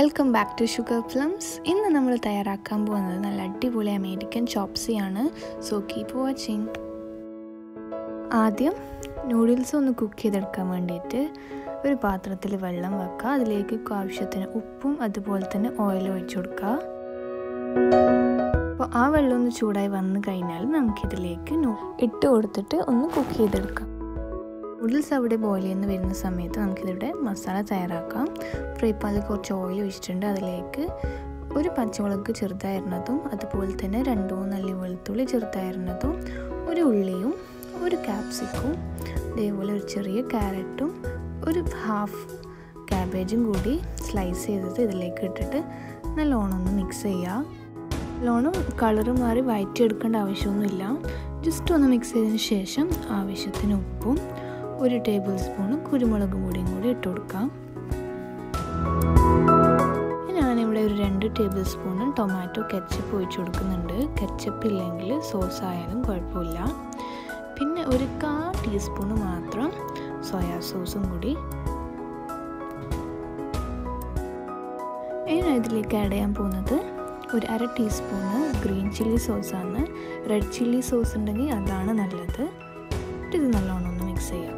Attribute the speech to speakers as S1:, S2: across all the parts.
S1: welcome back to sugar plums ഇന്ന് നമ്മൾ തയ്യാറാക്കാൻ പോകുന്നത് നല്ല അടിപൊളി അമേരിക്കൻ ചോപ്സിയാണ് സോ കീപ്പ് വാച്ചിങ് ആദ്യം നൂഡിൽസ് ഒന്ന് കുക്ക് ചെയ്തെടുക്കാൻ വേണ്ടിയിട്ട് ഒരു പാത്രത്തിൽ വെള്ളം വെക്കുക അതിലേക്ക് ആവശ്യത്തിന് ഉപ്പും അതുപോലെ തന്നെ ഓയിൽ ഒഴിച്ചു കൊടുക്കുക അപ്പോൾ ആ വെള്ളം ഒന്ന് ചൂടായി വന്നു കഴിഞ്ഞാൽ നമുക്കിതിലേക്ക് ഇട്ട് കൊടുത്തിട്ട് ഒന്ന് കുക്ക് ചെയ്തെടുക്കാം നൂഡിൽസ് അവിടെ ബോയിൽ ചെയ്യുന്ന വരുന്ന സമയത്ത് നമുക്കിതിവിടെ മസാല തയ്യാറാക്കാം ഫ്രൈ പാനിൽ കുറച്ച് ഓയിൽ ഒഴിച്ചിട്ടുണ്ട് അതിലേക്ക് ഒരു പച്ചമുളക് ചെറുതായിരുന്നതും അതുപോലെ തന്നെ രണ്ട് മൂന്നല്ലി വെളുത്തുള്ളി ചെറുതായിരുന്നതും ഒരു ഉള്ളിയും ഒരു ക്യാപ്സിക്കും അതേപോലെ ഒരു ചെറിയ ക്യാരറ്റും ഒരു ഹാഫ് ക്യാബേജും കൂടി സ്ലൈസ് ചെയ്തത് ഇതിലേക്ക് ഇട്ടിട്ട് നല്ലോണം ഒന്ന് മിക്സ് ചെയ്യുക നല്ലോണം കളറ് മാറി വയറ്റിയെടുക്കേണ്ട ആവശ്യമൊന്നുമില്ല ജസ്റ്റ് ഒന്ന് മിക്സ് ചെയ്തതിന് ശേഷം ആവശ്യത്തിന് ഉപ്പും ഒരു ടേബിൾ സ്പൂൺ കുരുമുളക് പൊടിയും കൂടി ഇട്ട് കൊടുക്കാം ഞാനിവിടെ ഒരു രണ്ട് ടേബിൾ സ്പൂൺ ടൊമാറ്റോ കെച്ചപ്പ് ഒഴിച്ചു കൊടുക്കുന്നുണ്ട് കെച്ചപ്പ് ഇല്ലെങ്കിൽ സോസ് ആയാലും കുഴപ്പമില്ല പിന്നെ ഒരു കാ ടീസ്പൂൺ മാത്രം സോയാ സോസും കൂടി ഇനി ഇതിലേക്ക് ആഡ് ചെയ്യാൻ പോകുന്നത് ഒരു അര ടീസ്പൂണ് ഗ്രീൻ ചില്ലി സോസാണ് റെഡ് ചില്ലി സോസ് ഉണ്ടെങ്കിൽ അതാണ് നല്ലത് ഇത് നല്ലോണം ഒന്ന് മിക്സ് ചെയ്യാം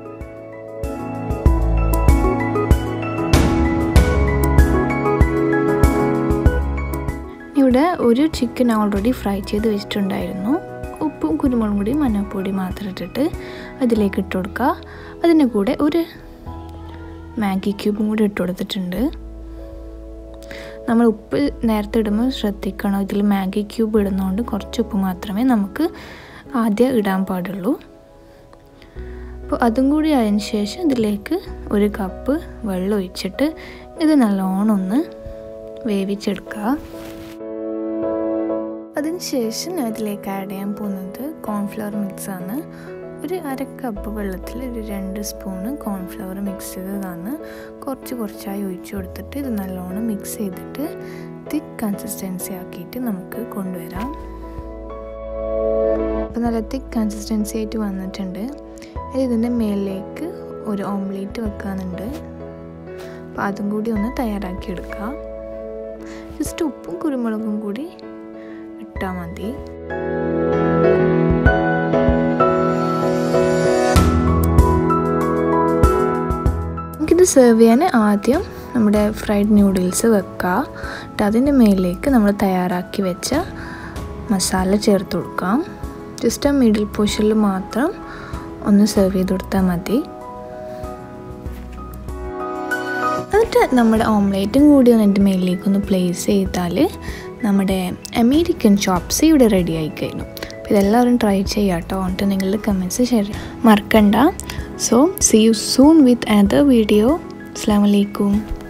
S1: ഇവിടെ ഒരു ചിക്കൻ ഓൾറെഡി ഫ്രൈ ചെയ്ത് വെച്ചിട്ടുണ്ടായിരുന്നു ഉപ്പും കുരുമുളകും കൂടി മഞ്ഞൾപ്പൊടി മാത്രം ഇട്ടിട്ട് അതിലേക്ക് ഇട്ട് കൊടുക്കുക അതിൻ്റെ കൂടെ ഒരു മാഗി ക്യൂബും കൂടി ഇട്ട് കൊടുത്തിട്ടുണ്ട് നമ്മൾ ഉപ്പ് നേരത്തെ ഇടുമ്പോൾ ശ്രദ്ധിക്കണം ഇതിൽ മാഗി ക്യൂബ് ഇടുന്നതുകൊണ്ട് കുറച്ച് ഉപ്പ് മാത്രമേ നമുക്ക് ആദ്യം ഇടാൻ പാടുള്ളൂ അപ്പോൾ അതും കൂടി അതിന് ശേഷം ഇതിലേക്ക് ഒരു കപ്പ് വെള്ളം ഒഴിച്ചിട്ട് ഇത് നല്ലോണം ഒന്ന് വേവിച്ചെടുക്കുക അതിനുശേഷം ഞാൻ ഇതിലേക്ക് ആഡ് ചെയ്യാൻ പോകുന്നത് കോൺഫ്ലവർ മിക്സാണ് ഒരു അര കപ്പ് വെള്ളത്തിൽ ഒരു രണ്ട് സ്പൂണ് കോൺഫ്ലവർ മിക്സ് ചെയ്തതാണ് കുറച്ച് കുറച്ചായി ഒഴിച്ചു കൊടുത്തിട്ട് ഇത് നല്ലോണം മിക്സ് ചെയ്തിട്ട് തിക്ക് കൺസിസ്റ്റൻസി ആക്കിയിട്ട് നമുക്ക് കൊണ്ടുവരാം അപ്പോൾ നല്ല തിക്ക് കൺസിസ്റ്റൻസി ആയിട്ട് വന്നിട്ടുണ്ട് ഇതിൻ്റെ മേലിലേക്ക് ഒരു ഓംലേറ്റ് വെക്കാനുണ്ട് അപ്പോൾ അതും കൂടി ഒന്ന് തയ്യാറാക്കി എടുക്കുക ജസ്റ്റ് ഉപ്പും കുരുമുളകും കൂടി ഇട്ടാൽ മതി നമുക്കിത് സെർവ് ചെയ്യാൻ ആദ്യം നമ്മുടെ ഫ്രൈഡ് നൂഡിൽസ് വെക്കുക എന്നിട്ട് അതിൻ്റെ മേലിലേക്ക് നമ്മൾ തയ്യാറാക്കി വെച്ച മസാല ചേർത്ത് കൊടുക്കാം ജസ്റ്റ് ആ മിഡിൽ പോർഷനിൽ മാത്രം ഒന്ന് സെർവ് ചെയ്ത് കൊടുത്താൽ മതി എന്നിട്ട് നമ്മുടെ ഓംലേറ്റും കൂടി ഒന്ന് എൻ്റെ മേലിലേക്ക് ഒന്ന് പ്ലേസ് ചെയ്താൽ നമ്മുടെ അമേരിക്കൻ ചോപ്സ് ഇവിടെ റെഡി ആയി കഴിഞ്ഞു അപ്പോൾ ഇതെല്ലാവരും ട്രൈ ചെയ്യാം കേട്ടോ എന്നിട്ട് നിങ്ങളുടെ കമൻസ് ഷെയർ മറക്കണ്ട so see you soon with another video അസ്സാം വലൈക്കും